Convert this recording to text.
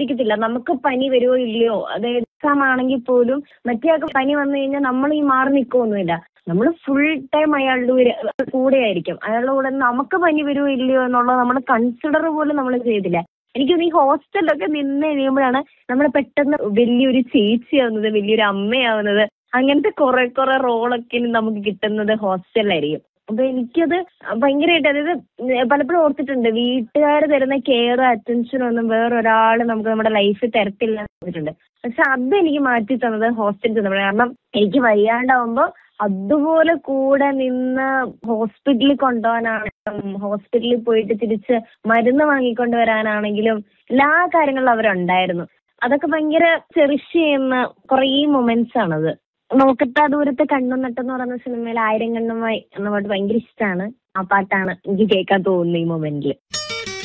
ചിന്തിക്കത്തില്ല നമുക്ക് പനി വരുമോ ഇല്ലയോ അത് എക്സാം ആണെങ്കിൽ പോലും മറ്റേ ആൾക്ക് പനി വന്നു കഴിഞ്ഞാൽ നമ്മൾ ഈ മാറി നിൽക്കുകയൊന്നുമില്ല നമ്മൾ ഫുൾ ടൈം അയാളുടെ ഒരു- കൂടെ ആയിരിക്കും അയാളുടെ കൂടെ നമുക്ക് പനി വരുമോ ഇല്ലയോ എന്നുള്ളത് നമ്മൾ കൺസിഡർ പോലും നമ്മൾ ചെയ്തില്ല എനിക്ക് തോന്നുന്നു ഈ ഹോസ്റ്റലിലൊക്കെ നിന്ന് കഴിയുമ്പോഴാണ് നമ്മൾ പെട്ടെന്ന് വലിയൊരു ചേച്ചിയാവുന്നത് വലിയൊരു അമ്മയാവുന്നത് അങ്ങനത്തെ കുറെ കുറെ റോളൊക്കെ ഇനി നമുക്ക് കിട്ടുന്നത് ഹോസ്റ്റലിലായിരിക്കും അപ്പൊ എനിക്കത് ഭയങ്കരമായിട്ട് അതായത് പലപ്പോഴും ഓർത്തിട്ടുണ്ട് വീട്ടുകാർ തരുന്ന കെയറും അറ്റൻഷനും ഒന്നും വേറൊരാൾ നമുക്ക് നമ്മുടെ ലൈഫിൽ തരത്തില്ല എന്ന് ഓർത്തിട്ടുണ്ട് പക്ഷെ അത് എനിക്ക് മാറ്റി തന്നത് ഹോസ്റ്റലിൽ ചെന്നപ്പോഴാണ് കാരണം എനിക്ക് വയ്യാണ്ടാവുമ്പോ അതുപോലെ കൂടെ നിന്ന് ഹോസ്പിറ്റലിൽ കൊണ്ടുപോകാനാണെങ്കിലും ഹോസ്പിറ്റലിൽ പോയിട്ട് തിരിച്ച് മരുന്ന് വാങ്ങിക്കൊണ്ട് വരാനാണെങ്കിലും എല്ലാ കാര്യങ്ങളിലും അവരുണ്ടായിരുന്നു അതൊക്കെ ഭയങ്കര ചെറിഷ് ചെയ്യുന്ന കുറേ മൊമെന്റ്സ് ആണത് നോക്കത്താ ദൂരത്തെ കണ്ണും നട്ടെന്ന് പറയുന്ന സിനിമയിൽ ആയിരം കണ്ണുമായി എന്ന പാട്ട് ഭയങ്കര ഇഷ്ടമാണ് ആ പാട്ടാണ് എനിക്ക് കേൾക്കാൻ തോന്നുന്നത് ഈ മൊമെന്റിൽ